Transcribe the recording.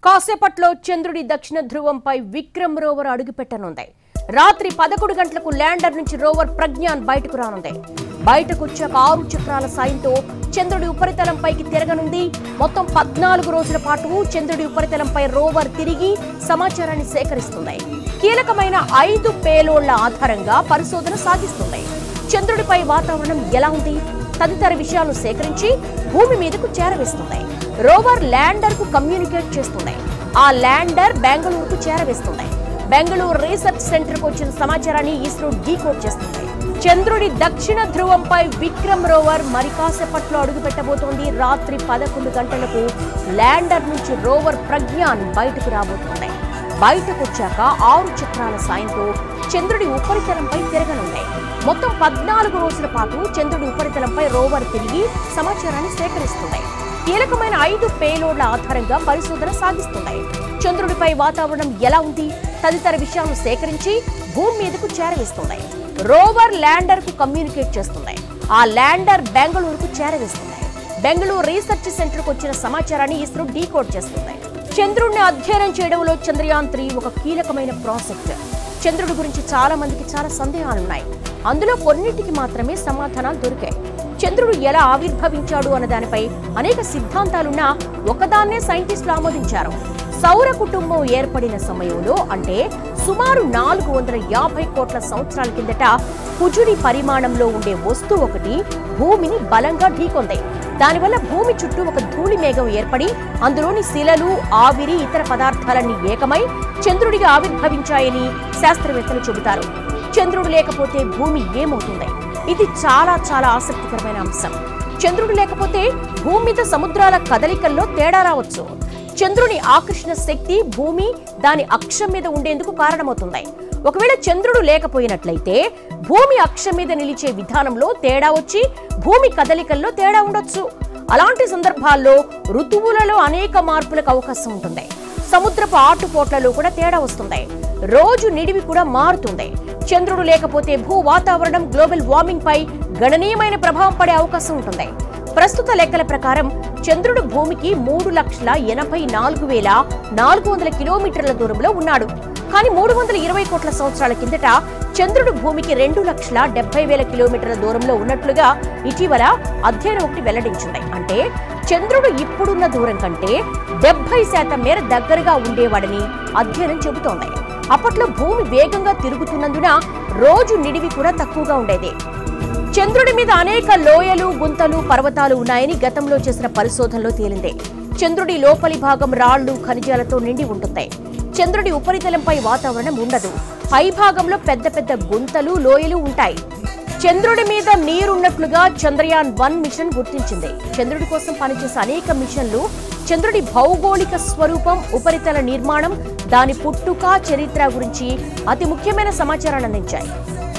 కాసేపట్లో చంద్రుడి దక్షిణ ధ్రువంపై విక్రమ్ రోవర్ అడుగుపెట్టనుంది రాత్రి పదకొండు గంటలకు ల్యాండర్ నుంచి రోవర్ ప్రజ్ఞాన్ బయటకు రానుంది బయటకు వచ్చాక ఆరు చక్రాల సాయంతో చంద్రుడి ఉపరితలంపైకి తిరగనుంది మొత్తం పద్నాలుగు రోజుల పాటు చంద్రుడి ఉపరితలంపై రోవర్ తిరిగి సమాచారాన్ని సేకరిస్తుంది కీలకమైన ఐదు పేలోళ్ల ఆధారంగా పరిశోధన సాగిస్తుంది చంద్రుడిపై వాతావరణం ఎలా ఉంది తదితర విషయాలను సేకరించి భూమి మీదకు చేరవేస్తుంది రోవర్ ల్యాండర్ కు కమ్యూనికేట్ చేస్తుంది ఆ ల్యాండర్ బెంగళూరుకు చేరవేస్తుంది బెంగళూరు రీసెర్చ్ సెంటర్ కు వచ్చిన సమాచారాన్ని ఇస్రో డీకోడ్ చేస్తుంది చంద్రుడి దక్షిణ ధ్రువంపై విక్రమ్ రోవర్ మరి కాసేపట్లో అడుగుపెట్టబోతోంది రాత్రి పదకొండు గంటలకు ల్యాండర్ నుంచి రోవర్ ప్రజ్ఞాన్ బయటకు రాబోతోంది బయటకు వచ్చాక ఆరు చక్రాల సాయంతో చంద్రుడి ఉపరితలంపై తిరగనుంది మొత్తం పద్నాలుగు రోజుల పాటు చంద్రుడి ఉపరితలంపై రోవర్ తిరిగి సమాచారాన్ని సేకరిస్తుంది కీలకమైన ఐదు పేలోడ్ల ఆధారంగా పరిశోధన సాగిస్తుంది చంద్రుడిపై వాతావరణం ఎలా ఉంది తదితర విషయాలను సేకరించి భూమి మీదకు చేరవేస్తుంది రోవర్ ల్యాండర్ కు కమ్యూనికేట్ చేస్తుంది ఆ ల్యాండర్ బెంగళూరుకు చేరవేస్తుంది బెంగళూరు రీసెర్చ్ సెంటర్ కు వచ్చిన సమాచారాన్ని ఇస్రో డీకోడ్ చేస్తుంది చంద్రుడిని అధ్యయనం చేయడంలో చంద్రయాన్ త్రీ ఒక కీలకమైన ప్రాజెక్ట్ చంద్రుడి గురించి చాలా మందికి చాలా సందేహాలున్నాయి అందులో కొన్నిటికి మాత్రమే సమాధానాలు దొరికాయి చంద్రుడు ఎలా ఆవిర్భవించాడు అన్న దానిపై అనేక సిద్ధాంతాలున్నా ఒకదాన్నే సైంటిస్టులు ఆమోదించారు సౌర కుటుంబం ఏర్పడిన సమయంలో అంటే సుమారు నాలుగు వందల యాభై కోట్ల సంవత్సరాల కిందట కుజుడి పరిమాణంలో ఉండే వస్తువు ఒకటి భూమిని బలంగా ఢీకొంది దానివల్ల భూమి చుట్టూ ఒక ధూళి మేఘం ఏర్పడి అందులోని శిలలు ఆవిరి ఇతర పదార్థాలన్నీ ఏకమై చంద్రుడిగా ఆవిర్భవించాయని శాస్త్రవేత్తలు చెబుతారు చంద్రుడు లేకపోతే భూమి ఏమవుతుంది ఇది చాలా చాలా ఆసక్తికరమైన అంశం చంద్రుడు లేకపోతే భూమి మీద సముద్రాల కదలికల్లో తేడా రావచ్చు చంద్రుని ఆకర్షణ శక్తి భూమి దాని అక్షం మీద ఉండేందుకు కారణమవుతుంది ఒకవేళ చంద్రుడు లేకపోయినట్లయితే భూమి అక్షం మీద నిలిచే విధానంలో తేడా వచ్చి భూమి కదలికల్లో తేడా ఉండొచ్చు అలాంటి సందర్భాల్లో ఋతువులలో అనేక మార్పులకు అవకాశం ఉంటుంది సముద్రపు ఆటుపోట్లలో కూడా తేడా వస్తుంది రోజు నిడివి కూడా మారుతుంది చంద్రుడు లేకపోతే భూ వాతావరణం గ్లోబల్ వార్మింగ్ పై గణనీయమైన ప్రభావం పడే అవకాశం ఉంటుంది ప్రస్తుత లెక్కల ప్రకారం చంద్రుడు భూమికి మూడు లక్షల ఎనభై నాలుగు వేల నాలుగు వందల కిలోమీటర్ల దూరంలో ఉన్నాడు కానీ మూడు వందల ఇరవై కోట్ల సంవత్సరాల కిందట చంద్రుడు భూమికి రెండు లక్షల డెబ్బై వేల కిలోమీటర్ల దూరంలో ఉన్నట్లుగా ఇటీవల అధ్యయనం ఒకటి వెల్లడించింది అంటే చంద్రుడు ఇప్పుడున్న దూరం కంటే డెబ్బై శాతం మేర దగ్గరగా ఉండేవాడని అధ్యయనం చెబుతోంది అప్పట్లో భూమి వేగంగా తిరుగుతున్నందున రోజు నిడివి కూడా తక్కువగా ఉండేది చంద్రుడి మీద అనేక లోయలు గుంతలు పర్వతాలు ఉన్నాయని గతంలో చేసిన పరిశోధనలో తేలింది చంద్రుడి లోపలి భాగం రాళ్లు ఖనిజాలతో నిండి ఉంటుంది చంద్రుడి ఉపరితలంపై వాతావరణం ఉండదు పై భాగంలో పెద్ద పెద్ద గుంతలు లోయలు ఉంటాయి చంద్రుడి మీద నీరున్నట్లుగా చంద్రయాన్ వన్ మిషన్ గుర్తించింది చంద్రుడి కోసం పనిచేసే అనేక మిషన్లు చంద్రుడి భౌగోళిక స్వరూపం ఉపరితల నిర్మాణం దాని పుట్టుక చరిత్ర గురించి అతి ముఖ్యమైన సమాచారాన్ని అందించాయి